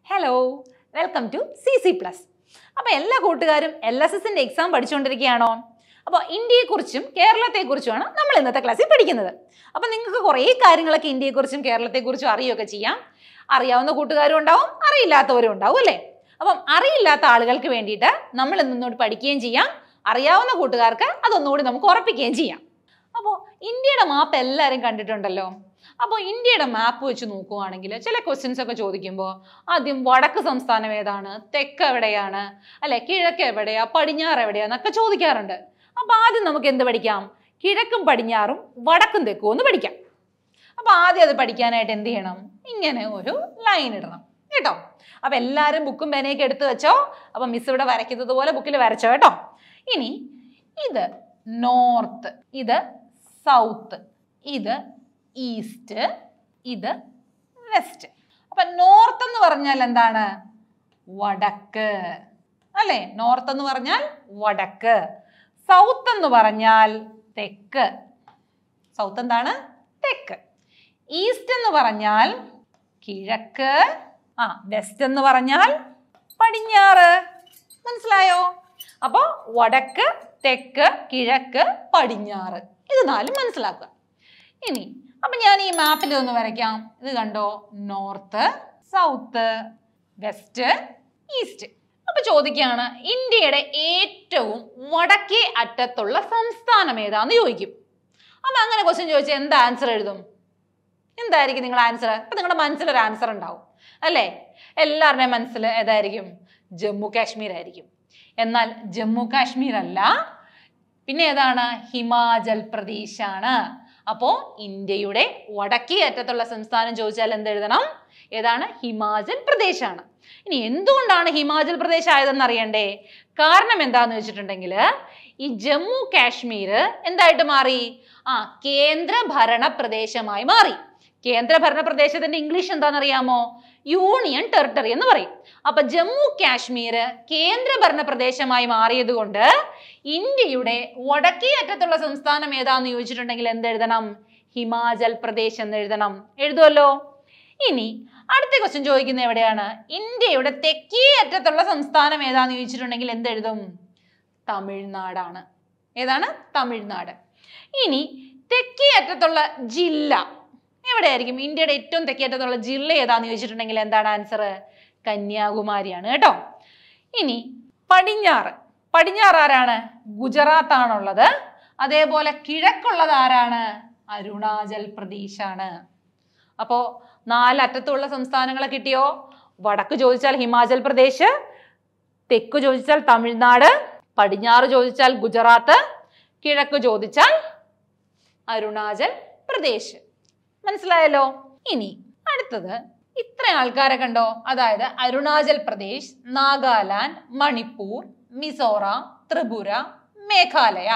Hello welcome to C C plus അപ്പോൾ എല്ലാ കൂട്ടുകാരും എൽ എസ് എസിൻ്റെ എക്സാം പഠിച്ചുകൊണ്ടിരിക്കുകയാണോ അപ്പോൾ ഇന്ത്യയെക്കുറിച്ചും കേരളത്തെക്കുറിച്ചുമാണ് നമ്മൾ ഇന്നത്തെ ക്ലാസ്സിൽ പഠിക്കുന്നത് അപ്പോൾ നിങ്ങൾക്ക് കുറേ കാര്യങ്ങളൊക്കെ ഇന്ത്യയെക്കുറിച്ചും കേരളത്തെക്കുറിച്ചും അറിയുകയൊക്കെ ചെയ്യാം അറിയാവുന്ന കൂട്ടുകാരും ഉണ്ടാവും അറിയില്ലാത്തവരും ഉണ്ടാവും അല്ലേ അപ്പം അറിയില്ലാത്ത ആളുകൾക്ക് വേണ്ടിയിട്ട് നമ്മൾ ഇന്നോട് പഠിക്കുകയും ചെയ്യാം അറിയാവുന്ന കൂട്ടുകാർക്ക് അതൊന്നുകൂടി നമുക്ക് ഉറപ്പിക്കുകയും ചെയ്യാം അപ്പോൾ ഇന്ത്യയുടെ മാപ്പ് എല്ലാവരും കണ്ടിട്ടുണ്ടല്ലോ അപ്പോൾ ഇന്ത്യയുടെ മാപ്പ് വെച്ച് നോക്കുവാണെങ്കിൽ ചില ക്വസ്റ്റ്യൻസ് ഒക്കെ ചോദിക്കുമ്പോൾ ആദ്യം വടക്ക് സംസ്ഥാനം ഏതാണ് തെക്ക് എവിടെയാണ് അല്ലെ കിഴക്ക് എവിടെയാ പടിഞ്ഞാറ് എവിടെയാ എന്നൊക്കെ ചോദിക്കാറുണ്ട് അപ്പോൾ ആദ്യം നമുക്ക് എന്ത് പഠിക്കാം കിഴക്കും പടിഞ്ഞാറും വടക്കും തെക്കും ഒന്ന് പഠിക്കാം അപ്പോൾ ആദ്യം അത് പഠിക്കാനായിട്ട് എന്ത് ചെയ്യണം ഇങ്ങനെ ഒരു ലൈൻ ഇടണം കേട്ടോ അപ്പോൾ എല്ലാവരും ബുക്കും പേനയൊക്കെ എടുത്തു വെച്ചോ അപ്പം മിസ് ഇവിടെ വരയ്ക്കുന്നത് പോലെ ബുക്കിൽ വരച്ചോ കേട്ടോ ഇനി ഇത് നോർത്ത് ഇത് സൗത്ത് ഇത് ഈസ്റ്റ് ഇത് വെസ്റ്റ് അപ്പൊ നോർത്ത് എന്ന് പറഞ്ഞാൽ എന്താണ് വടക്ക് അല്ലേ നോർത്ത് എന്ന് പറഞ്ഞാൽ വടക്ക് സൗത്ത് എന്ന് പറഞ്ഞാൽ തെക്ക് സൗത്ത് എന്താണ് തെക്ക് ഈസ്റ്റ് എന്ന് പറഞ്ഞാൽ കിഴക്ക് ആ വെസ്റ്റ് എന്ന് പറഞ്ഞാൽ പടിഞ്ഞാറ് മനസ്സിലായോ അപ്പോൾ വടക്ക് തെക്ക് കിഴക്ക് പടിഞ്ഞാറ് ഇത് നാലും മനസ്സിലാക്കുക ഇനി അപ്പൊ ഞാൻ ഈ മാപ്പിൽ ഒന്ന് വരയ്ക്കാം ഇത് കണ്ടോ നോർത്ത് സൗത്ത് വെസ്റ്റ് ഈസ്റ്റ് അപ്പൊ ചോദിക്കുകയാണ് ഇന്ത്യയുടെ ഏറ്റവും വടക്കേ അറ്റത്തുള്ള സംസ്ഥാനം ഏതാന്ന് ചോദിക്കും അപ്പൊ അങ്ങനെ ക്വസ്റ്റ്യൻ ചോദിച്ചാൽ എന്താ ആൻസർ എഴുതും എന്തായിരിക്കും നിങ്ങളുടെ ആൻസർ അപ്പൊ നിങ്ങളുടെ മനസ്സിലൊരു ആൻസർ ഉണ്ടാവും അല്ലേ എല്ലാവരുടെയും മനസ്സിൽ ഏതായിരിക്കും ജമ്മു കാശ്മീർ ആയിരിക്കും എന്നാൽ ജമ്മു കാശ്മീർ അല്ല പിന്നെ ഏതാണ് ഹിമാചൽ പ്രദേശാണ് അപ്പോൾ ഇന്ത്യയുടെ വടക്കേ അറ്റത്തുള്ള സംസ്ഥാനം ചോദിച്ചാൽ എന്ത് എഴുതണം ഏതാണ് ഹിമാചൽ പ്രദേശാണ് ഇനി എന്തുകൊണ്ടാണ് ഹിമാചൽ പ്രദേശ് ആയതെന്ന് അറിയണ്ടേ കാരണം എന്താന്ന് വെച്ചിട്ടുണ്ടെങ്കിൽ ഈ ജമ്മു കാശ്മീർ എന്തായിട്ട് മാറി ആ കേന്ദ്ര ഭരണ പ്രദേശമായി മാറി കേന്ദ്ര ഭരണ പ്രദേശത്തിന്റെ ഇംഗ്ലീഷ് എന്താണെന്നറിയാമോ യൂണിയൻ ടെറിട്ടറി എന്ന് പറയും അപ്പൊ ജമ്മു കാശ്മീർ കേന്ദ്ര ഭരണ പ്രദേശമായി മാറിയത് കൊണ്ട് ഇന്ത്യയുടെ വടക്കേ അറ്റത്തുള്ള സംസ്ഥാനം ഏതാന്ന് ചോദിച്ചിട്ടുണ്ടെങ്കിൽ എന്തെഴുതണം ഹിമാചൽ പ്രദേശ് എന്ന് എഴുതണം എഴുതുമല്ലോ ഇനി അടുത്ത ക്വസ്റ്റ്യൻ ചോദിക്കുന്നത് എവിടെയാണ് ഇന്ത്യയുടെ തെക്കേ അറ്റത്തുള്ള സംസ്ഥാനം ഏതാന്ന് ചോദിച്ചിട്ടുണ്ടെങ്കിൽ എന്തെഴുതും തമിഴ്നാടാണ് ഏതാണ് തമിഴ്നാട് ഇനി തെക്കേ അറ്റത്തുള്ള ജില്ല എവിടെയായിരിക്കും ഇന്ത്യയുടെ ഏറ്റവും തെക്കേ അറ്റത്തുള്ള ജില്ല ഏതാന്ന് ചോദിച്ചിട്ടുണ്ടെങ്കിൽ എന്താണ് ആൻസർ കന്യാകുമാരിയാണ് കേട്ടോ ഇനി പടിഞ്ഞാറ് പടിഞ്ഞാറ് ആരാണ് ഗുജറാത്ത് ആണുള്ളത് അതേപോലെ കിഴക്കുള്ളത് ആരാണ് അരുണാചൽ പ്രദേശാണ് അപ്പോൾ നാലറ്റത്തുള്ള സംസ്ഥാനങ്ങളെ കിട്ടിയോ വടക്ക് ചോദിച്ചാൽ ഹിമാചൽ പ്രദേശ് തെക്ക് ചോദിച്ചാൽ തമിഴ്നാട് പടിഞ്ഞാറ് ചോദിച്ചാൽ ഗുജറാത്ത് കിഴക്ക് ചോദിച്ചാൽ അരുണാചൽ പ്രദേശ് മനസ്സിലായല്ലോ ഇനി അടുത്തത് ഇത്ര ആൾക്കാരെ കണ്ടോ അതായത് അരുണാചൽ പ്രദേശ് നാഗാലാൻഡ് മണിപ്പൂർ മിസോറാം ത്രിപുര മേഘാലയ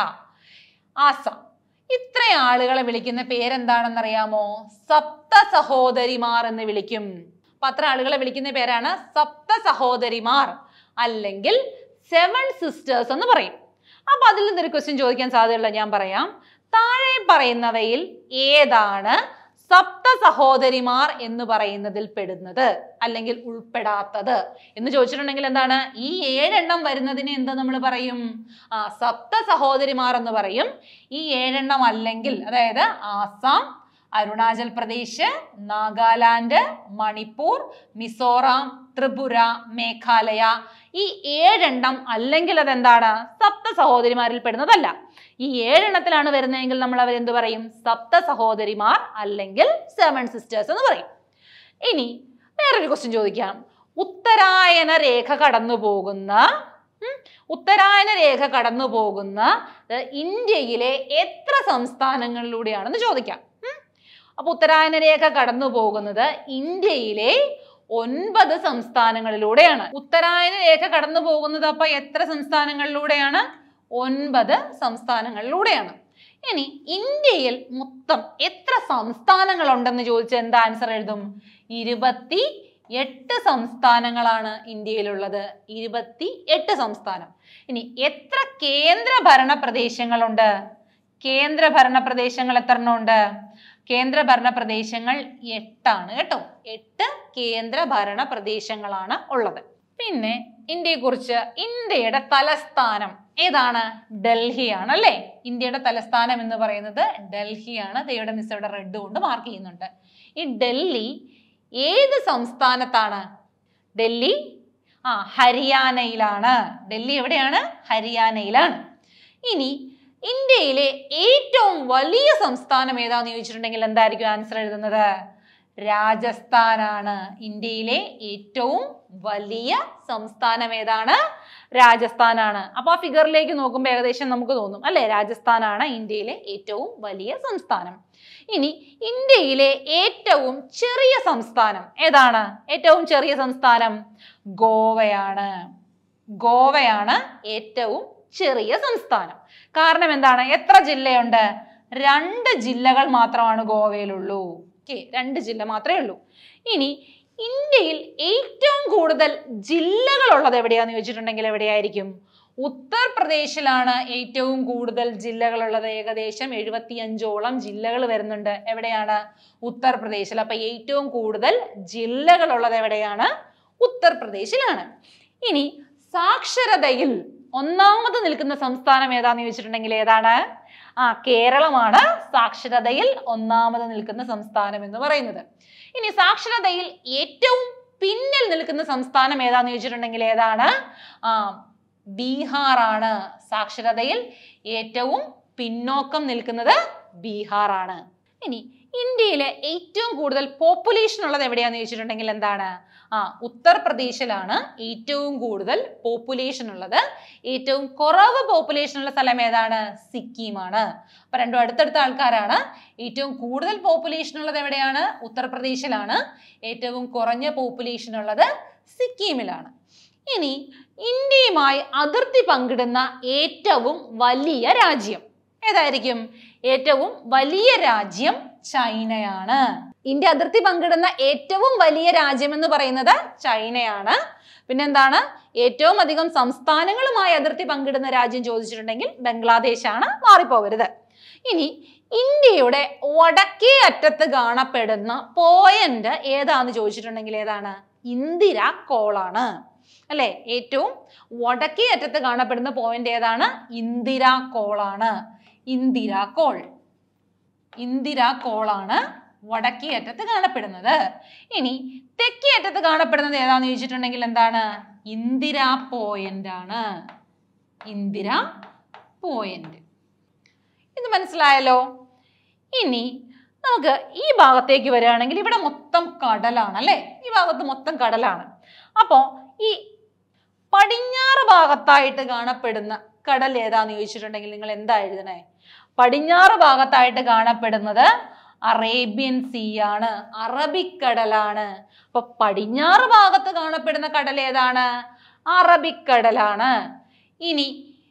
ആസാം ഇത്ര ആളുകളെ വിളിക്കുന്ന പേരെന്താണെന്നറിയാമോ സപ്ത സഹോദരിമാർ എന്ന് വിളിക്കും അപ്പൊ അത്ര ആളുകളെ വിളിക്കുന്ന പേരാണ് സപ്ത സഹോദരിമാർ അല്ലെങ്കിൽ സെവൻ സിസ്റ്റേഴ്സ് എന്ന് പറയും അപ്പൊ അതിൽ നിന്നൊരു ക്വസ്റ്റ്യൻ ചോദിക്കാൻ സാധ്യതയുള്ള ഞാൻ പറയാം താഴെ പറയുന്നവയിൽ ഏതാണ് സപ്ത സഹോദരിമാർ എന്ന് പറയുന്നതിൽ പെടുന്നത് അല്ലെങ്കിൽ ഉൾപ്പെടാത്തത് എന്ന് ചോദിച്ചിട്ടുണ്ടെങ്കിൽ എന്താണ് ഈ ഏഴെണ്ണം വരുന്നതിന് എന്താ നമ്മൾ പറയും ആ സപ്ത സഹോദരിമാർ എന്ന് പറയും ഈ ഏഴെണ്ണം അല്ലെങ്കിൽ അതായത് ആസാം അരുണാചൽ പ്രദേശ് നാഗാലാൻഡ് മണിപ്പൂർ മിസോറാം ത്രിപുര മേഘാലയ ഈ ഏഴെണ്ണം അല്ലെങ്കിൽ അതെന്താണ് സപ്ത സഹോദരിമാരിൽ പെടുന്നതല്ല ഈ ഏഴെണ്ണത്തിലാണ് വരുന്നതെങ്കിൽ നമ്മൾ അവരെന്ത് പറയും സപ്ത സഹോദരിമാർ അല്ലെങ്കിൽ സെവൻ സിസ്റ്റേഴ്സ് എന്ന് പറയും ഇനി വേറൊരു ക്വസ്റ്റ്യൻ ചോദിക്കാം ഉത്തരായന രേഖ കടന്നു പോകുന്ന ഉം, ഉത്തരായന രേഖ കടന്നു പോകുന്ന ഏർ, ഇന്ത്യയിലെ എത്ര സംസ്ഥാനങ്ങളിലൂടെയാണെന്ന് ചോദിക്കാം ഉം. അപ്പൊ ഉത്തരായന രേഖ കടന്നു പോകുന്നത് ഇന്ത്യയിലെ ഒൻപത് സംസ്ഥാനങ്ങളിലൂടെയാണ് ഉത്തരായന രേഖ കടന്നു പോകുന്നത് അപ്പൊ എത്ര സംസ്ഥാനങ്ങളിലൂടെയാണ് ഒൻപത് സംസ്ഥാനങ്ങളിലൂടെയാണ് ഇനി ഇന്ത്യയിൽ മൊത്തം എത്ര സംസ്ഥാനങ്ങൾ ഉണ്ടെന്ന് ചോദിച്ചാൽ എന്താ ആൻസർ എഴുതും ഇരുപത്തി എട്ട് സംസ്ഥാനങ്ങളാണ് ഇന്ത്യയിലുള്ളത് ഇരുപത്തി എട്ട് സംസ്ഥാനം ഇനി എത്ര കേന്ദ്ര ഭരണ പ്രദേശങ്ങളുണ്ട് കേന്ദ്ര ഭരണ പ്രദേശങ്ങൾ എത്ര എണ്ണം ഉണ്ട് കേന്ദ്രഭരണ പ്രദേശങ്ങൾ എട്ടാണ് കേട്ടോ എട്ട് കേന്ദ്രഭരണ പ്രദേശങ്ങളാണ് ഉള്ളത് പിന്നെ ഇന്ത്യയെക്കുറിച്ച് ഇന്ത്യയുടെ തലസ്ഥാനം ഏതാണ് ഡൽഹിയാണ് അല്ലേ ഇന്ത്യയുടെ തലസ്ഥാനം എന്ന് പറയുന്നത് ഡൽഹിയാണ് ദയുടെ മിസ് ഇവിടെ റെഡ് കൊണ്ട് മാർക്ക് ചെയ്യുന്നുണ്ട് ഈ ഡൽഹി ഏത് സംസ്ഥാനത്താണ് ഡൽഹി ആ ഹരിയാനയിലാണ് ഡൽഹി എവിടെയാണ് ഹരിയാനയിലാണ് ഇനി ഇന്ത്യയിലെ ഏറ്റവും വലിയ സംസ്ഥാനം ഏതാന്ന് ചോദിച്ചിട്ടുണ്ടെങ്കിൽ എന്തായിരിക്കും ആൻസർ എഴുതുന്നത് രാജസ്ഥാനാണ് ഇന്ത്യയിലെ ഏറ്റവും വലിയ സംസ്ഥാനം ഏതാണ് രാജസ്ഥാനാണ് അപ്പൊ ആ ഫിഗറിലേക്ക് നോക്കുമ്പോൾ ഏകദേശം നമുക്ക് തോന്നും അല്ലെ രാജസ്ഥാനാണ് ഇന്ത്യയിലെ ഏറ്റവും വലിയ സംസ്ഥാനം ഇനി ഇന്ത്യയിലെ ഏറ്റവും ചെറിയ സംസ്ഥാനം ഏതാണ് ഏറ്റവും ചെറിയ സംസ്ഥാനം ഗോവയാണ് ഗോവയാണ് ഏറ്റവും ചെറിയ സംസ്ഥാനം കാരണം എന്താണ് എത്ര ജില്ലയുണ്ട് രണ്ട് ജില്ലകൾ മാത്രമാണ് ഗോവയിലുള്ളൂ ഓക്കെ രണ്ട് ജില്ല മാത്രമേ ഉള്ളൂ ഇനി ഇന്ത്യയിൽ ഏറ്റവും കൂടുതൽ ജില്ലകളുള്ളത് എവിടെയാന്ന് ചോദിച്ചിട്ടുണ്ടെങ്കിൽ എവിടെയായിരിക്കും ഉത്തർപ്രദേശിലാണ് ഏറ്റവും കൂടുതൽ ജില്ലകളുള്ളത് ഏകദേശം എഴുപത്തിയഞ്ചോളം ജില്ലകൾ വരുന്നുണ്ട് എവിടെയാണ് ഉത്തർപ്രദേശിൽ അപ്പൊ ഏറ്റവും കൂടുതൽ ജില്ലകളുള്ളത് എവിടെയാണ് ഉത്തർപ്രദേശിലാണ് ഇനി സാക്ഷരതയിൽ ഒന്നാമത് നിൽക്കുന്ന സംസ്ഥാനം ഏതാന്ന് ചോദിച്ചിട്ടുണ്ടെങ്കിൽ ഏതാണ് ആ കേരളമാണ് സാക്ഷരതയിൽ ഒന്നാമത് നിൽക്കുന്ന സംസ്ഥാനം എന്ന് പറയുന്നത് ഇനി സാക്ഷരതയിൽ ഏറ്റവും പിന്നിൽ നിൽക്കുന്ന സംസ്ഥാനം ഏതാന്ന് ചോദിച്ചിട്ടുണ്ടെങ്കിൽ ഏതാണ് ആ ബീഹാറാണ് സാക്ഷരതയിൽ ഏറ്റവും പിന്നോക്കം നിൽക്കുന്നത് ബീഹാറാണ് ഇനി ഇന്ത്യയിലെ ഏറ്റവും കൂടുതൽ പോപ്പുലേഷൻ ഉള്ളത് എവിടെയാന്ന് ചോദിച്ചിട്ടുണ്ടെങ്കിൽ എന്താണ് ആ ഉത്തർപ്രദേശിലാണ് ഏറ്റവും കൂടുതൽ പോപ്പുലേഷൻ ഉള്ളത് ഏറ്റവും കുറവ് പോപ്പുലേഷൻ ഉള്ള സ്ഥലം ഏതാണ് സിക്കിമാണ് അപ്പൊ രണ്ടും അടുത്തടുത്ത ആൾക്കാരാണ് ഏറ്റവും കൂടുതൽ പോപ്പുലേഷൻ ഉള്ളത് എവിടെയാണ് ഉത്തർപ്രദേശിലാണ് ഏറ്റവും കുറഞ്ഞ പോപ്പുലേഷൻ ഉള്ളത് സിക്കിമിലാണ് ഇനി ഇന്ത്യയുമായി അതിർത്തി പങ്കിടുന്ന ഏറ്റവും വലിയ രാജ്യം ഏതായിരിക്കും ഏറ്റവും വലിയ രാജ്യം ചൈനയാണ് ഇന്ത്യ അതിർത്തി പങ്കിടുന്ന ഏറ്റവും വലിയ രാജ്യം എന്ന് പറയുന്നത് ചൈനയാണ് പിന്നെന്താണ് ഏറ്റവും അധികം സംസ്ഥാനങ്ങളുമായി അതിർത്തി പങ്കിടുന്ന രാജ്യം ചോദിച്ചിട്ടുണ്ടെങ്കിൽ ബംഗ്ലാദേശാണ് മാറിപ്പോകരുത് ഇനി ഇന്ത്യയുടെ വടക്കേ അറ്റത്ത് കാണപ്പെടുന്ന പോയിന്റ് ഏതാന്ന് ചോദിച്ചിട്ടുണ്ടെങ്കിൽ ഏതാണ് ഇന്ദിര കോളാണ് അല്ലെ ഏറ്റവും വടക്കേ അറ്റത്ത് കാണപ്പെടുന്ന പോയിന്റ് ഏതാണ് ഇന്ദിര കോളാണ് ഇന്ദിര കോൾ ഇന്ദിര കോളാണ് വടക്കേ അറ്റത്ത് കാണപ്പെടുന്നത് ഇനി തെക്കേ അറ്റത്ത് കാണപ്പെടുന്നത് ഏതാന്ന് ചോദിച്ചിട്ടുണ്ടെങ്കിൽ എന്താണ് ഇന്ദിര പോയിന്റ് ആണ് ഇന്ദിര പോയിന്റ് ഇത് മനസ്സിലായല്ലോ ഇനി നമുക്ക് ഈ ഭാഗത്തേക്ക് വരികയാണെങ്കിൽ ഇവിടെ മൊത്തം കടലാണ് അല്ലേ ഈ ഭാഗത്ത് മൊത്തം കടലാണ് അപ്പോൾ ഈ പടിഞ്ഞാറ് ഭാഗത്തായിട്ട് കാണപ്പെടുന്ന കടൽ ഏതാന്ന് ചോദിച്ചിട്ടുണ്ടെങ്കിൽ നിങ്ങൾ എന്താ എഴുതണേ പടിഞ്ഞാറ് ഭാഗത്തായിട്ട് കാണപ്പെടുന്നത് അറേബ്യൻ സീ ആണ് അറബിക്കടലാണ് അപ്പൊ പടിഞ്ഞാറ് ഭാഗത്ത് കാണപ്പെടുന്ന കടൽ ഏതാണ് അറബിക്കടലാണ് ഇനി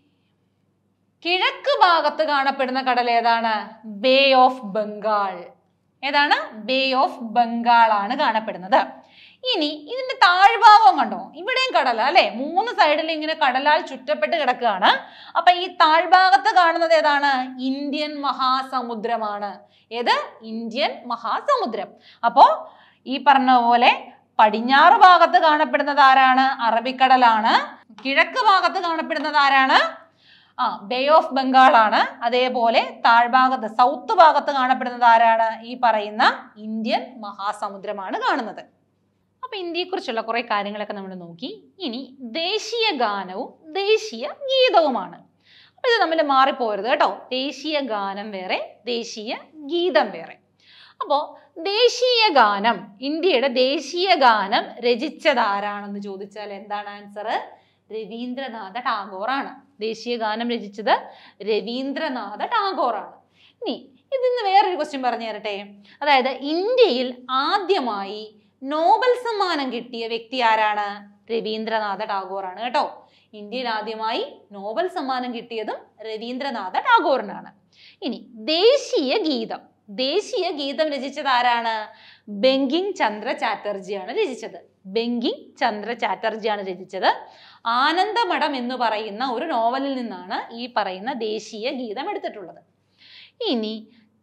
കിഴക്ക് ഭാഗത്ത് കാണപ്പെടുന്ന കടൽ ഏതാണ് ബേ ഓഫ് ബംഗാൾ ഏതാണ് ബേ ഓഫ് ബംഗാൾ ആണ് കാണപ്പെടുന്നത് ഇനി ഇതിന്റെ താഴ്ഭാഗം കണ്ടോ ഇവിടെയും കടല അല്ലെ മൂന്ന് സൈഡിൽ ഇങ്ങനെ കടലാൽ ചുറ്റപ്പെട്ട് കിടക്കുകയാണ് അപ്പൊ ഈ താഴ്ഭാഗത്ത് കാണുന്നത് ഏതാണ് ഇന്ത്യൻ മഹാസമുദ്രമാണ് ഏത് ഇന്ത്യൻ മഹാസമുദ്രം അപ്പോ ഈ പറഞ്ഞ പോലെ പടിഞ്ഞാറ് ഭാഗത്ത് കാണപ്പെടുന്നത് ആരാണ് അറബിക്കടലാണ് കിഴക്ക് ഭാഗത്ത് കാണപ്പെടുന്നത് ആരാണ് ആ ബേ ഓഫ് ബംഗാൾ ആണ് അതേപോലെ താഴ്ഭാഗത്ത് സൗത്ത് ഭാഗത്ത് കാണപ്പെടുന്നത് ആരാണ് ഈ പറയുന്ന ഇന്ത്യൻ മഹാസമുദ്രമാണ് കാണുന്നത് അപ്പൊ ഇന്ത്യയെക്കുറിച്ചുള്ള കുറെ കാര്യങ്ങളൊക്കെ നമ്മൾ നോക്കി ഇനി ദേശീയ ഗാനവും ദേശീയ ഗീതവുമാണ് അപ്പൊ ഇത് തമ്മിൽ മാറിപ്പോരുത് കേട്ടോ ദേശീയ ഗാനം വേറെ ദേശീയ ഗീതം വേറെ അപ്പോ ദേശീയ ഗാനം ഇന്ത്യയുടെ ദേശീയ ഗാനം രചിച്ചത് ആരാണെന്ന് ചോദിച്ചാൽ എന്താണ് ആൻസർ രവീന്ദ്രനാഥ ടാഗോറാണ് ദേശീയ ഗാനം രചിച്ചത് രവീന്ദ്രനാഥ ടാഗോറാണ് ഇനി ഇതിന്ന് വേറൊരു ക്വസ്റ്റ്യൻ പറഞ്ഞു തരട്ടെ അതായത് ഇന്ത്യയിൽ ആദ്യമായി നോബൽ സമ്മാനം കിട്ടിയ വ്യക്തി ആരാണ് രവീന്ദ്രനാഥ ടാഗോറാണ് കേട്ടോ ഇന്ത്യയിൽ ആദ്യമായി നോബൽ സമ്മാനം കിട്ടിയതും രവീന്ദ്രനാഥ ടാഗോറിനാണ് ഇനി ദേശീയ ഗീതം ദേശീയ ഗീതം രചിച്ചത് ആരാണ് ബങ്കിങ് ചന്ദ്ര ചാറ്റർജിയാണ് രചിച്ചത് ബങ്കിങ് ചന്ദ്ര ചാറ്റർജിയാണ് രചിച്ചത് ആനന്ദമഠം എന്ന് പറയുന്ന ഒരു നോവലിൽ നിന്നാണ് ഈ പറയുന്ന ദേശീയ ഗീതം എടുത്തിട്ടുള്ളത് ഇനി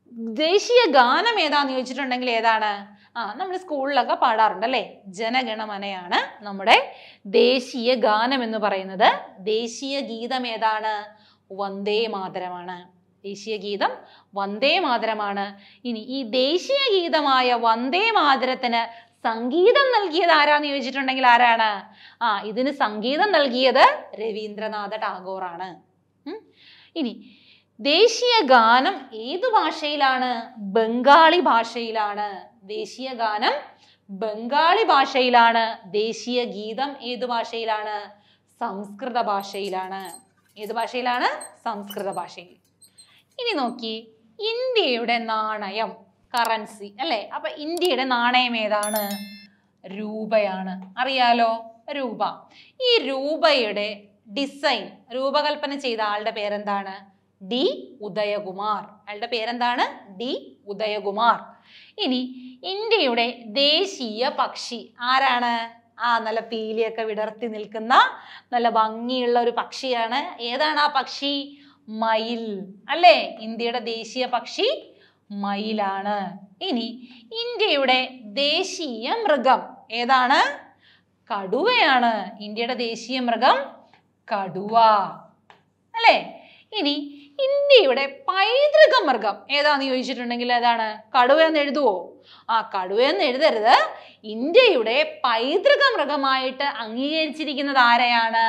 ദേശീയ ഗാനം ഏതാന്ന് ചോദിച്ചിട്ടുണ്ടെങ്കിൽ ഏതാണ് ആ നമ്മൾ സ്കൂളിലൊക്കെ പാടാറുണ്ട് അല്ലേ ജനഗണമനയാണ് നമ്മുടെ ദേശീയ ഗാനം എന്ന് പറയുന്നത് ദേശീയ ഗീതം ഏതാണ് വന്ദേ മാതരമാണ് ദേശീയ ഗീതം വന്ദേ മാതരമാണ് ഇനി ഈ ദേശീയ ഗീതമായ വന്ദേ മാതരത്തിന് സംഗീതം നൽകിയത് ആരാന്ന് ചോദിച്ചിട്ടുണ്ടെങ്കിൽ ആരാണ് ആ ഇതിന് സംഗീതം നൽകിയത് രവീന്ദ്രനാഥ ടാഗോറാണ് ഉം. ഇനി ദേശീയ ഗാനം ഏതു ഭാഷയിലാണ് ബംഗാളി ഭാഷയിലാണ് ദേശീയ ഗാനം ബംഗാളി ഭാഷയിലാണ് ദേശീയ ഗീതം ഏതു ഭാഷയിലാണ് സംസ്കൃത ഭാഷയിലാണ് ഏത് ഭാഷയിലാണ് സംസ്കൃത ഭാഷയിൽ ഇനി നോക്കി ഇന്ത്യയുടെ നാണയം കറൻസി അല്ലേ അപ്പൊ ഇന്ത്യയുടെ നാണയം ഏതാണ് രൂപയാണ് അറിയാലോ രൂപ ഈ രൂപയുടെ ഡിസൈൻ രൂപകൽപ്പന ചെയ്ത ആളുടെ പേരെന്താണ് ഡി ഉദയകുമാർ അയാളുടെ പേരെന്താണ് ഡി ഉദയകുമാർ ഇനി ഇന്ത്യയുടെ ദേശീയ പക്ഷി ആരാണ് ആ നല്ല പീലിയൊക്കെ വിടർത്തി നിൽക്കുന്ന നല്ല ഭംഗിയുള്ള ഒരു പക്ഷിയാണ് ഏതാണ് ആ പക്ഷി മയിൽ അല്ലേ ഇന്ത്യയുടെ ദേശീയ പക്ഷി മയിലാണ് ഇനി ഇന്ത്യയുടെ ദേശീയ മൃഗം ഏതാണ് കടുവയാണ് ഇന്ത്യയുടെ ദേശീയ മൃഗം കടുവ അല്ലേ ഇനി ഇന്ത്യയുടെ പൈതൃക മൃഗം ഏതാന്ന് ചോദിച്ചിട്ടുണ്ടെങ്കിൽ ഏതാണ് കടുവ എന്ന് എഴുതുവോ ആ കടുവ എന്ന് എഴുതരുത് ഇന്ത്യയുടെ പൈതൃക മൃഗമായിട്ട് അംഗീകരിച്ചിരിക്കുന്നത് ആരെയാണ്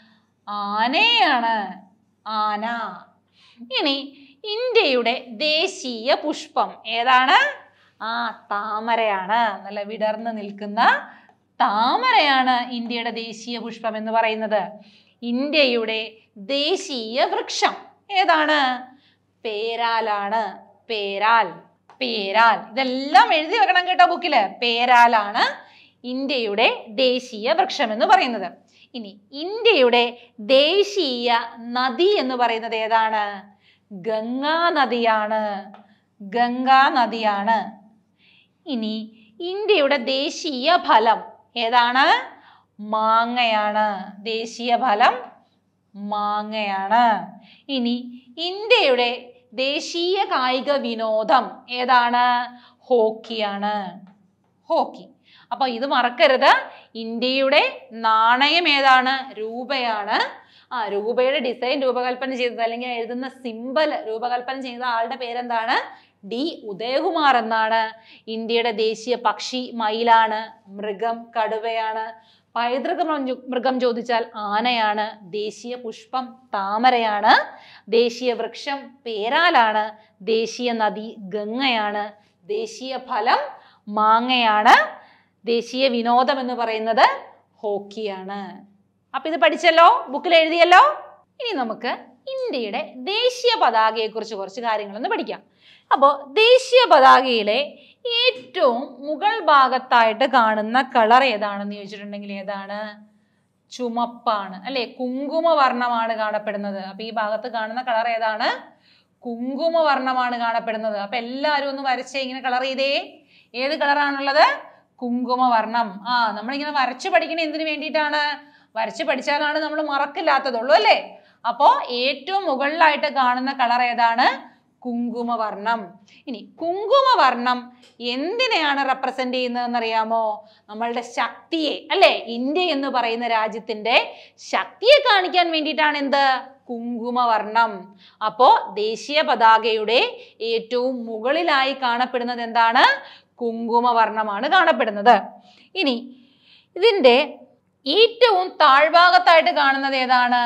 ആനയാണ് ആന ഇനി ഇന്ത്യയുടെ ദേശീയ പുഷ്പം ഏതാണ് ആ താമരയാണ് നല്ല വിടർന്ന് നിൽക്കുന്ന താമരയാണ് ഇന്ത്യയുടെ ദേശീയ പുഷ്പം എന്ന് പറയുന്നത് ഇന്ത്യയുടെ ദേശീയ വൃക്ഷം ഏതാണ് പേരാലാണ് പേരാൽ പേരാൽ ഇതെല്ലാം എഴുതി വെക്കണം കേട്ടോ ബുക്കില് പേരാലാണ് ഇന്ത്യയുടെ ദേശീയ വൃക്ഷം എന്ന് പറയുന്നത് ഇനി ഇന്ത്യയുടെ ദേശീയ നദി എന്ന് പറയുന്നത് ഏതാണ് ഗംഗാ നദിയാണ് ഗംഗാ നദിയാണ് ഇനി ഇന്ത്യയുടെ ദേശീയ ഫലം ഏതാണ് മാങ്ങയാണ് ദേശീയ ഫലം മാങ്ങയാണ് ഇനി ഇന്ത്യയുടെ ദേശീയ കായിക വിനോദം ഏതാണ് ഹോക്കിയാണ് ഹോക്കി അപ്പൊ ഇത് മറക്കരുത് ഇന്ത്യയുടെ നാണയം ഏതാണ് രൂപയാണ് ആ രൂപയുടെ ഡിസൈൻ രൂപകൽപ്പന ചെയ്തത് അല്ലെങ്കിൽ എഴുതുന്ന സിമ്പൽ രൂപകൽപ്പന ചെയ്ത ആളുടെ പേരെന്താണ് ഡി ഉദയകുമാർ എന്നാണ് ഇന്ത്യയുടെ ദേശീയ പക്ഷി മയിലാണ് മൃഗം കടുവയാണ് പൈതൃക മൃഗം- മൃഗം ചോദിച്ചാൽ ആനയാണ് ദേശീയ പുഷ്പം താമരയാണ് ദേശീയ വൃക്ഷം പേരാലാണ് ദേശീയ നദി ഗംഗയാണ് ദേശീയ ഫലം മാങ്ങയാണ് ദേശീയ വിനോദം എന്ന് പറയുന്നത് ഹോക്കിയാണ് അപ്പൊ ഇത് പഠിച്ചല്ലോ ബുക്കിൽ എഴുതിയല്ലോ ഇനി നമുക്ക് ഇന്ത്യയുടെ ദേശീയ പതാകയെ കുറിച്ച് കുറച്ച് കാര്യങ്ങളൊന്ന് പഠിക്കാം അപ്പോൾ ദേശീയ പതാകയിലെ ഏറ്റവും മുകൾ ഭാഗത്തായിട്ട് കാണുന്ന കളർ ഏതാണെന്ന് ചോദിച്ചിട്ടുണ്ടെങ്കിൽ ഏതാണ് ചുമപ്പാണ് അല്ലെ കുങ്കുമ വർണ്ണമാണ് കാണപ്പെടുന്നത് അപ്പൊ ഈ ഭാഗത്ത് കാണുന്ന കളർ ഏതാണ് കുങ്കുമ വർണ്ണമാണ് കാണപ്പെടുന്നത് അപ്പൊ എല്ലാവരും ഒന്ന് വരച്ചേ ഇങ്ങനെ കളർ ചെയ്തേ ഏത് കളറാണുള്ളത് കുങ്കുമ വർണ്ണം ആ നമ്മളിങ്ങനെ വരച്ചു പഠിക്കണ എന്തിനു വേണ്ടിയിട്ടാണ് വരച്ചു പഠിച്ചാലാണ് നമ്മൾ മറക്കില്ലാത്തതുള്ളൂ അല്ലേ അപ്പോ ഏറ്റവും മുകളിലായിട്ട് കാണുന്ന കളർ ഏതാണ് കുങ്കുമവർണം ഇനി കുങ്കുമവർണം എന്തിനെയാണ് റെപ്രസെന്റ് ചെയ്യുന്നതെന്ന് അറിയാമോ നമ്മളുടെ ശക്തിയെ അല്ലെ ഇന്ത്യ എന്ന് പറയുന്ന രാജ്യത്തിന്റെ ശക്തിയെ കാണിക്കാൻ വേണ്ടിയിട്ടാണ് എന്ത് കുങ്കുമവർണം അപ്പോ ദേശീയ പതാകയുടെ ഏറ്റവും മുകളിലായി കാണപ്പെടുന്നത് എന്താണ് കുങ്കുമവർണ്ണമാണ് കാണപ്പെടുന്നത് ഇനി ഇതിന്റെ ഏറ്റവും താഴ്ഭാഗത്തായിട്ട് കാണുന്നത് ഏതാണ്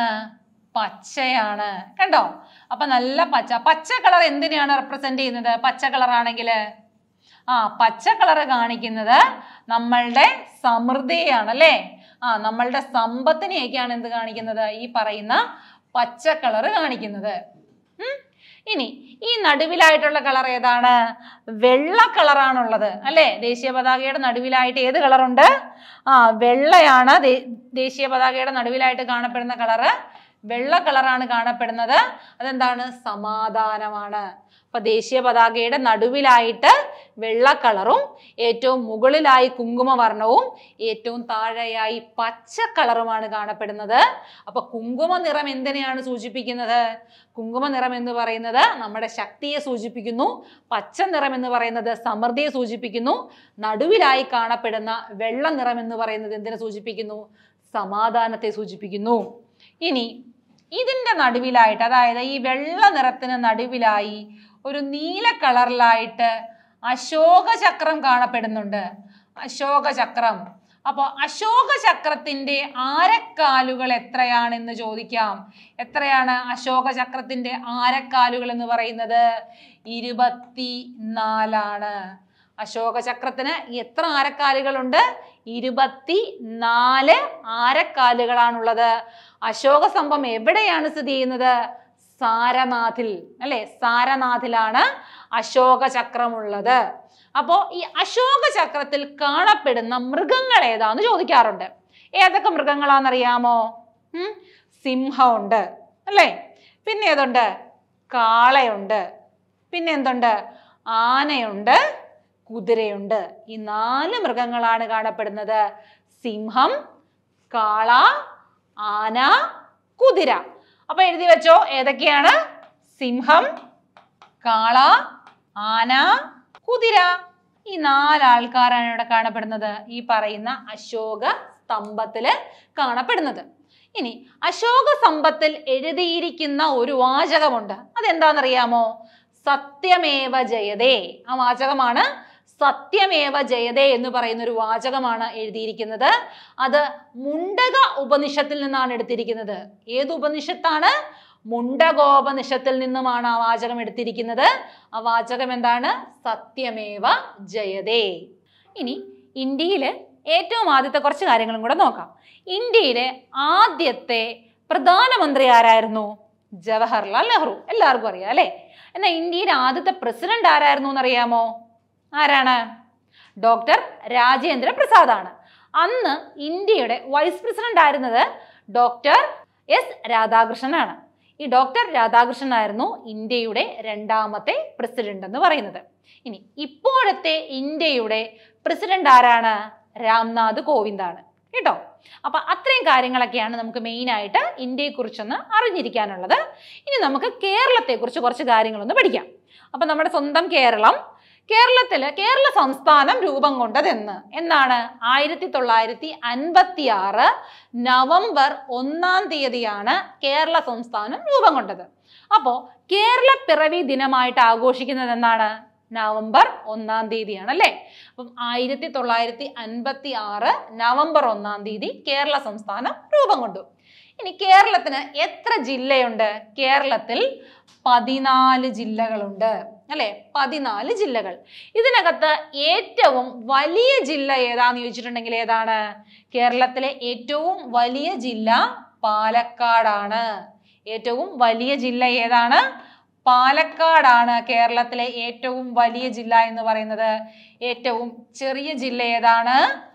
പച്ചയാണ് കണ്ടോ അപ്പൊ നല്ല പച്ച പച്ച കളർ എന്തിനെയാണ് റെപ്രസെന്റ് ചെയ്യുന്നത് പച്ച കളർ ആണെങ്കിൽ ആ പച്ച കളർ കാണിക്കുന്നത് നമ്മളുടെ സമൃദ്ധിയാണ് അല്ലേ ആ നമ്മളുടെ സമ്പത്തിനെയൊക്കെയാണ് എന്ത് കാണിക്കുന്നത് ഈ പറയുന്ന പച്ച കളർ കാണിക്കുന്നത് ഉം. ഇനി ഈ നടുവിലായിട്ടുള്ള കളർ ഏതാണ് വെള്ള കളറാണുള്ളത് അല്ലേ ദേശീയ പതാകയുടെ നടുവിലായിട്ട് ഏത് കളറുണ്ട് ആ വെള്ളയാണ് ദേ- ദേശീയ പതാകയുടെ നടുവിലായിട്ട് കാണപ്പെടുന്ന കളറ് വെള്ള കളറാണ് കാണപ്പെടുന്നത് അതെന്താണ് സമാധാനമാണ് അപ്പൊ ദേശീയ പതാകയുടെ നടുവിലായിട്ട് വെള്ള കളറും ഏറ്റവും മുകളിലായി കുങ്കുമവർണ്ണവും ഏറ്റവും താഴെയായി പച്ച കളറുമാണ് കാണപ്പെടുന്നത് അപ്പൊ കുങ്കുമ നിറം എന്തിനെയാണ് സൂചിപ്പിക്കുന്നത് കുങ്കുമ നിറം എന്ന് പറയുന്നത് നമ്മുടെ ശക്തിയെ സൂചിപ്പിക്കുന്നു പച്ച നിറം എന്ന് പറയുന്നത് സമൃദ്ധിയെ സൂചിപ്പിക്കുന്നു നടുവിലായി കാണപ്പെടുന്ന വെള്ള നിറം എന്ന് പറയുന്നത് എന്തിനെ സൂചിപ്പിക്കുന്നു സമാധാനത്തെ സൂചിപ്പിക്കുന്നു ഇനി ഇതിന്റെ നടുവിലായിട്ട് അതായത് ഈ വെള്ള നിറത്തിന് നടുവിലായി ഒരു നീല കളറിലായിട്ട് അശോക ചക്രം കാണപ്പെടുന്നുണ്ട് അശോക ചക്രം അപ്പോൾ അശോക ചക്രത്തിന്റെ ആരക്കാലുകൾ എത്രയാണെന്ന് ചോദിക്കാം എത്രയാണ് അശോക ചക്രത്തിന്റെ ആരക്കാലുകൾ എന്ന് പറയുന്നത് ഇരുപത്തി നാലാണ് അശോക ചക്രത്തിന് എത്ര ആരക്കാലുകളുണ്ട് ഇരുപത്തി നാല് ആരക്കാലുകളാണുള്ളത് അശോക സ്തംഭം എവിടെയാണ് സ്ഥിതി ചെയ്യുന്നത് സാരനാഥിൽ അല്ലെ സാരനാഥിലാണ് അശോക ചക്രമുള്ളത് അപ്പോ ഈ അശോക ചക്രത്തിൽ കാണപ്പെടുന്ന മൃഗങ്ങൾ ഏതാന്ന് ചോദിക്കാറുണ്ട് ഏതൊക്കെ മൃഗങ്ങളാണെന്നറിയാമോ ഉം? സിംഹമുണ്ട് അല്ലേ പിന്നെ ഏതുണ്ട് കാളയുണ്ട് പിന്നെ എന്തുണ്ട് ആനയുണ്ട് കുതിരയുണ്ട് ഈ നാല് മൃഗങ്ങളാണ് കാണപ്പെടുന്നത് സിംഹം കാള ആന കുതിര അപ്പൊ എഴുതി വെച്ചോ ഏതൊക്കെയാണ് സിംഹം കാള ആന കുതിര ഈ നാലാൾക്കാരാണ് ഇവിടെ കാണപ്പെടുന്നത് ഈ പറയുന്ന അശോക സ്തംഭത്തില് കാണപ്പെടുന്നത് ഇനി അശോക സ്തംഭത്തിൽ എഴുതിയിരിക്കുന്ന ഒരു വാചകമുണ്ട് അതെന്താണെന്നറിയാമോ സത്യമേവ ജയതേ ആ വാചകമാണ് സത്യമേവ ജയതേ എന്ന് പറയുന്ന ഒരു വാചകമാണ് എഴുതിയിരിക്കുന്നത് അത് മുണ്ടക ഉപനിഷത്തിൽ നിന്നാണ് എടുത്തിരിക്കുന്നത് ഏത് ഉപനിഷത്താണ് മുണ്ടകോപനിഷത്തിൽ നിന്നുമാണ് ആ വാചകം എടുത്തിരിക്കുന്നത് ആ വാചകം എന്താണ് സത്യമേവ ജയതേ ഇനി ഇന്ത്യയിലെ ഏറ്റവും ആദ്യത്തെ കുറച്ച് കാര്യങ്ങളും കൂടെ നോക്കാം ഇന്ത്യയിലെ ആദ്യത്തെ പ്രധാനമന്ത്രി ആരായിരുന്നു ജവഹർലാൽ നെഹ്റു എല്ലാവർക്കും അറിയാം അല്ലേ എന്നാൽ ഇന്ത്യയിലെ ആദ്യത്തെ പ്രസിഡന്റ് ആരായിരുന്നു എന്നറിയാമോ ആരാണ് ഡോക്ടർ രാജേന്ദ്ര പ്രസാദ് ആണ് അന്ന് ഇന്ത്യയുടെ വൈസ് പ്രസിഡന്റ് ആയിരുന്നത് ഡോക്ടർ എസ് രാധാകൃഷ്ണനാണ് ഈ ഡോക്ടർ രാധാകൃഷ്ണൻ ആയിരുന്നു ഇന്ത്യയുടെ രണ്ടാമത്തെ പ്രസിഡന്റ് എന്ന് പറയുന്നത് ഇനി ഇപ്പോഴത്തെ ഇന്ത്യയുടെ പ്രസിഡന്റ് ആരാണ് രാംനാഥ് കോവിന്ദാണ് കേട്ടോ അപ്പൊ അത്രയും കാര്യങ്ങളൊക്കെയാണ് നമുക്ക് മെയിൻ ആയിട്ട് ഇന്ത്യയെ കുറിച്ചൊന്ന് അറിഞ്ഞിരിക്കാനുള്ളത് ഇനി നമുക്ക് കേരളത്തെ കുറിച്ച് കുറച്ച് കാര്യങ്ങളൊന്ന് പഠിക്കാം അപ്പൊ നമ്മുടെ സ്വന്തം കേരളം കേരളത്തില് കേരള സംസ്ഥാനം രൂപം കൊണ്ടതെന്ന് എന്നാണ് ആയിരത്തി തൊള്ളായിരത്തി അൻപത്തി ആറ് നവംബർ ഒന്നാം തീയതിയാണ് കേരള സംസ്ഥാനം രൂപം കൊണ്ടത് അപ്പോ കേരള പിറവി ദിനമായിട്ട് ആഘോഷിക്കുന്നത് എന്നാണ് നവംബർ ഒന്നാം തീയതിയാണ് അല്ലേ അപ്പം ആയിരത്തി തൊള്ളായിരത്തി അൻപത്തി ആറ് നവംബർ ഒന്നാം തീയതി കേരള സംസ്ഥാനം രൂപം കൊണ്ടു ഇനി കേരളത്തിന് എത്ര ജില്ലയുണ്ട് കേരളത്തിൽ പതിനാല് ജില്ലകളുണ്ട് അല്ലെ പതിനാല് ജില്ലകൾ ഇതിനകത്ത് ഏറ്റവും വലിയ ജില്ല ഏതാന്ന് ചോദിച്ചിട്ടുണ്ടെങ്കിൽ ഏതാണ് കേരളത്തിലെ ഏറ്റവും വലിയ ജില്ല പാലക്കാടാണ് ഏറ്റവും വലിയ ജില്ല ഏതാണ് പാലക്കാടാണ് കേരളത്തിലെ ഏറ്റവും വലിയ ജില്ല എന്ന് പറയുന്നത് ഏറ്റവും ചെറിയ ജില്ല ഏതാണ്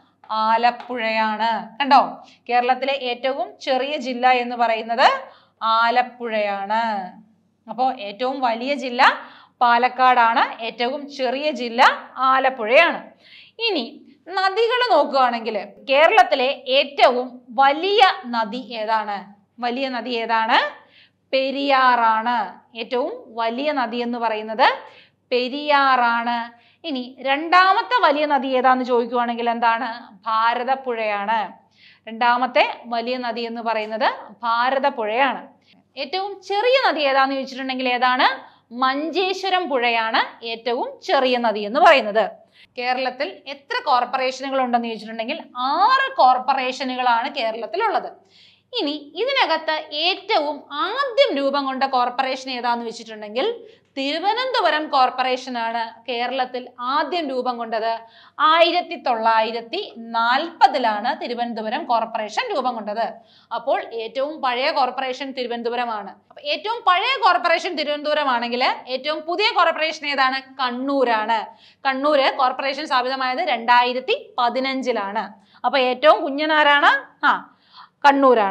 ആലപ്പുഴയാണ് കണ്ടോ കേരളത്തിലെ ഏറ്റവും ചെറിയ ജില്ല എന്ന് പറയുന്നത് ആലപ്പുഴയാണ് അപ്പോൾ ഏറ്റവും വലിയ ജില്ല പാലക്കാടാണ് ഏറ്റവും ചെറിയ ജില്ല ആലപ്പുഴയാണ് ഇനി നദികൾ നോക്കുകയാണെങ്കിൽ കേരളത്തിലെ ഏറ്റവും വലിയ നദി ഏതാണ് വലിയ നദി ഏതാണ് പെരിയാറാണ് ഏറ്റവും വലിയ നദി എന്ന് പറയുന്നത് പെരിയാറാണ് ഇനി രണ്ടാമത്തെ വലിയ നദി ഏതാന്ന് ചോദിക്കുവാണെങ്കിൽ എന്താണ് ഭാരതപ്പുഴയാണ് രണ്ടാമത്തെ വലിയ നദി എന്ന് പറയുന്നത് ഭാരതപ്പുഴയാണ് ഏറ്റവും ചെറിയ നദി ഏതാന്ന് ചോദിച്ചിട്ടുണ്ടെങ്കിൽ ഏതാണ് മഞ്ചേശ്വരം പുഴയാണ് ഏറ്റവും ചെറിയ നദി എന്ന് പറയുന്നത് കേരളത്തിൽ എത്ര കോർപ്പറേഷനുകൾ ഉണ്ടെന്ന് ചോദിച്ചിട്ടുണ്ടെങ്കിൽ ആറ് കോർപ്പറേഷനുകളാണ് കേരളത്തിലുള്ളത് ഇനി ഇതിനകത്ത് ഏറ്റവും ആദ്യം രൂപം കൊണ്ട കോർപ്പറേഷൻ ഏതാന്ന് വെച്ചിട്ടുണ്ടെങ്കിൽ തിരുവനന്തപുരം കോർപ്പറേഷനാണ് കേരളത്തിൽ ആദ്യം രൂപം കൊണ്ടത് ആയിരത്തി തൊള്ളായിരത്തി നാൽപ്പതിലാണ് തിരുവനന്തപുരം കോർപ്പറേഷൻ രൂപം കൊണ്ടത് അപ്പോൾ ഏറ്റവും പഴയ കോർപ്പറേഷൻ തിരുവനന്തപുരമാണ് അപ്പൊ ഏറ്റവും പഴയ കോർപ്പറേഷൻ തിരുവനന്തപുരം ആണെങ്കിൽ ഏറ്റവും പുതിയ കോർപ്പറേഷൻ ഏതാണ് കണ്ണൂരാണ് കണ്ണൂര് കോർപ്പറേഷൻ സ്ഥാപിതമായത് രണ്ടായിരത്തി പതിനഞ്ചിലാണ് അപ്പൊ ഏറ്റവും കുഞ്ഞനാരാണ് ആ കണ്ണൂരാണ്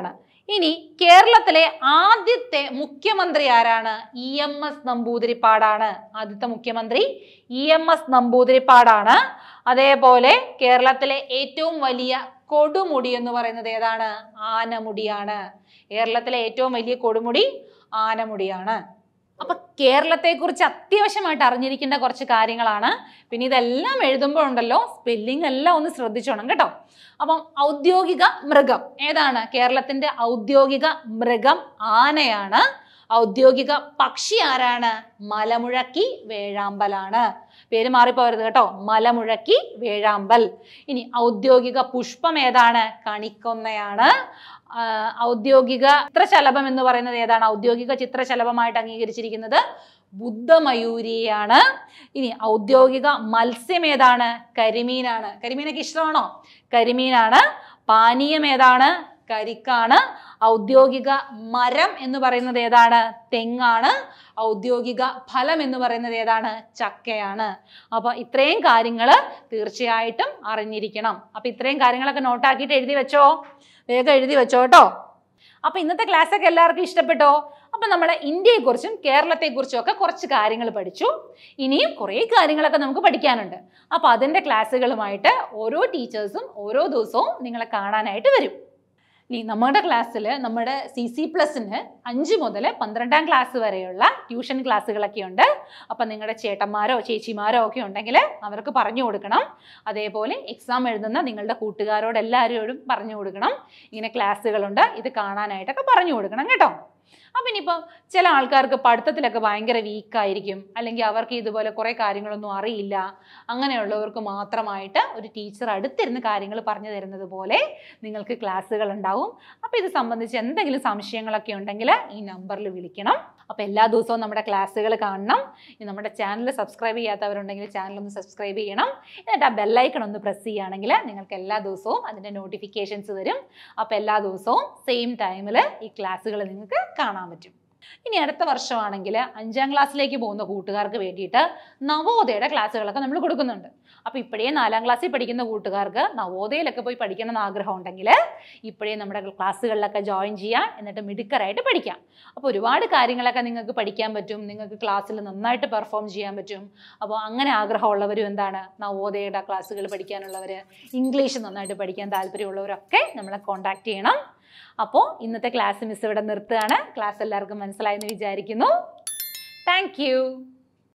ഇനി കേരളത്തിലെ ആദ്യത്തെ മുഖ്യമന്ത്രി ആരാണ് ഇ എം എസ് നമ്പൂതിരിപ്പാടാണ് ആദ്യത്തെ മുഖ്യമന്ത്രി ഇ എം എസ് നമ്പൂതിരിപ്പാടാണ് അതേപോലെ കേരളത്തിലെ ഏറ്റവും വലിയ കൊടുമുടി എന്ന് പറയുന്നത് ഏതാണ് ആനമുടിയാണ് കേരളത്തിലെ ഏറ്റവും വലിയ കൊടുമുടി ആനമുടിയാണ് അപ്പൊ കേരളത്തെക്കുറിച്ച് അത്യാവശ്യമായിട്ട് അറിഞ്ഞിരിക്കേണ്ട കുറച്ച് കാര്യങ്ങളാണ് പിന്നെ ഇതെല്ലാം എഴുതുമ്പോൾ ഉണ്ടല്ലോ സ്പെല്ലിംഗ് എല്ലാം ഒന്ന് ശ്രദ്ധിച്ചോണം കേട്ടോ അപ്പം ഔദ്യോഗിക മൃഗം ഏതാണ് കേരളത്തിന്റെ ഔദ്യോഗിക മൃഗം ആനയാണ് ഔദ്യോഗിക പക്ഷി ആരാണ് മലമുഴക്കി വേഴാമ്പലാണ് പേര് മാറിപ്പോരുത് കേട്ടോ മലമുഴക്കി വേഴാമ്പൽ ഇനി ഔദ്യോഗിക പുഷ്പം ഏതാണ് കണിക്കൊന്നയാണ് ആ, ഔദ്യോഗിക ചിത്രശലഭം എന്ന് പറയുന്നത് ഏതാണ് ഔദ്യോഗിക ചിത്രശലഭമായിട്ട് അംഗീകരിച്ചിരിക്കുന്നത് ബുദ്ധമയൂരിയാണ് ഇനി ഔദ്യോഗിക മത്സ്യം ഏതാണ് കരിമീനാണ് കരിമീനൊക്കെ ഇഷ്ടമാണോ കരിമീനാണ് പാനീയം ഏതാണ് കരിക്കാണ് ഔദ്യോഗിക മരം എന്ന് പറയുന്നത് ഏതാണ് തെങ്ങാണ് ഔദ്യോഗിക ഫലം എന്ന് പറയുന്നത് ഏതാണ് ചക്കയാണ് അപ്പൊ ഇത്രയും കാര്യങ്ങൾ തീർച്ചയായിട്ടും അറിഞ്ഞിരിക്കണം അപ്പൊ ഇത്രയും കാര്യങ്ങളൊക്കെ നോട്ടാക്കിയിട്ട് എഴുതി വെച്ചോ വേഗം എഴുതി വെച്ചോ കേട്ടോ അപ്പൊ ഇന്നത്തെ ക്ലാസ് ഒക്കെ എല്ലാവർക്കും ഇഷ്ടപ്പെട്ടോ അപ്പൊ നമ്മുടെ ഇന്ത്യയെക്കുറിച്ചും കേരളത്തെക്കുറിച്ചും ഒക്കെ കുറച്ച് കാര്യങ്ങൾ പഠിച്ചു ഇനിയും കുറേ കാര്യങ്ങളൊക്കെ നമുക്ക് പഠിക്കാനുണ്ട് അപ്പൊ അതിന്റെ ക്ലാസ്സുകളുമായിട്ട് ഓരോ ടീച്ചേഴ്സും ഓരോ ദിവസവും നിങ്ങളെ കാണാനായിട്ട് വരും ഇനി നമ്മുടെ ക്ലാസ്സിൽ നമ്മുടെ സി സി പ്ലസിന് അഞ്ച് മുതൽ പന്ത്രണ്ടാം ക്ലാസ് വരെയുള്ള ട്യൂഷൻ ക്ലാസ്സുകളൊക്കെ ഉണ്ട് അപ്പം നിങ്ങളുടെ ചേട്ടന്മാരോ ചേച്ചിമാരോ ഒക്കെ ഉണ്ടെങ്കിൽ അവർക്ക് പറഞ്ഞു കൊടുക്കണം അതേപോലെ എക്സാം എഴുതുന്ന നിങ്ങളുടെ കൂട്ടുകാരോട് എല്ലാവരോടും പറഞ്ഞു കൊടുക്കണം ഇങ്ങനെ ക്ലാസ്സുകളുണ്ട് ഇത് കാണാനായിട്ടൊക്കെ പറഞ്ഞു കൊടുക്കണം കേട്ടോ അപ്പം ഇനിയിപ്പം ചില ആൾക്കാർക്ക് പഠിത്തത്തിലൊക്കെ ഭയങ്കര വീക്കായിരിക്കും അല്ലെങ്കിൽ അവർക്ക് ഇതുപോലെ കുറേ കാര്യങ്ങളൊന്നും അറിയില്ല അങ്ങനെയുള്ളവർക്ക് മാത്രമായിട്ട് ഒരു ടീച്ചർ അടുത്തിരുന്ന് കാര്യങ്ങൾ പറഞ്ഞു തരുന്നത് പോലെ നിങ്ങൾക്ക് ക്ലാസ്സുകൾ ഉണ്ടാവും അപ്പോൾ ഇത് സംബന്ധിച്ച് എന്തെങ്കിലും സംശയങ്ങളൊക്കെ ഉണ്ടെങ്കിൽ ഈ നമ്പറിൽ വിളിക്കണം അപ്പോൾ എല്ലാ ദിവസവും നമ്മുടെ ക്ലാസ്സുകൾ കാണണം ഇനി നമ്മുടെ ചാനൽ സബ്സ്ക്രൈബ് ചെയ്യാത്തവരുണ്ടെങ്കിൽ ചാനൽ ഒന്ന് സബ്സ്ക്രൈബ് ചെയ്യണം എന്നിട്ട് ആ ബെല്ലൈക്കൺ ഒന്ന് പ്രസ് ചെയ്യുകയാണെങ്കിൽ നിങ്ങൾക്ക് എല്ലാ ദിവസവും അതിൻ്റെ നോട്ടിഫിക്കേഷൻസ് വരും അപ്പോൾ എല്ലാ ദിവസവും സെയിം ടൈമിൽ ഈ ക്ലാസ്സുകൾ നിങ്ങൾക്ക് കാണാൻ പറ്റും ഇനി അടുത്ത വർഷമാണെങ്കിൽ അഞ്ചാം ക്ലാസ്സിലേക്ക് പോകുന്ന കൂട്ടുകാർക്ക് വേണ്ടിയിട്ട് നവോദയയുടെ ക്ലാസ്സുകളൊക്കെ നമ്മൾ കൊടുക്കുന്നുണ്ട് അപ്പോൾ ഇപ്പോഴേ നാലാം ക്ലാസ്സിൽ പഠിക്കുന്ന കൂട്ടുകാർക്ക് നവോദയയിലൊക്കെ പോയി പഠിക്കണം എന്ന് ആഗ്രഹം ഉണ്ടെങ്കിൽ ഇപ്പോഴേ നമ്മുടെ ക്ലാസ്സുകളിലൊക്കെ ജോയിൻ ചെയ്യാം എന്നിട്ട് മിടുക്കരായിട്ട് പഠിക്കാം അപ്പോൾ ഒരുപാട് കാര്യങ്ങളൊക്കെ നിങ്ങൾക്ക് പഠിക്കാൻ പറ്റും നിങ്ങൾക്ക് ക്ലാസ്സിൽ നന്നായിട്ട് പെർഫോം ചെയ്യാൻ പറ്റും അപ്പോൾ അങ്ങനെ ആഗ്രഹമുള്ളവരും എന്താണ് നവോദയയുടെ ക്ലാസ്സുകൾ പഠിക്കാനുള്ളവർ ഇംഗ്ലീഷ് നന്നായിട്ട് പഠിക്കാൻ താല്പര്യമുള്ളവരൊക്കെ നമ്മളെ കോൺടാക്ട് ചെയ്യണം അപ്പോൾ ഇന്നത്തെ ക്ലാസ് മിസ് ഇവിടെ നിർത്തുകയാണ് ക്ലാസ് എല്ലാവർക്കും മനസ്സിലായെന്ന് വിചാരിക്കുന്നു താങ്ക്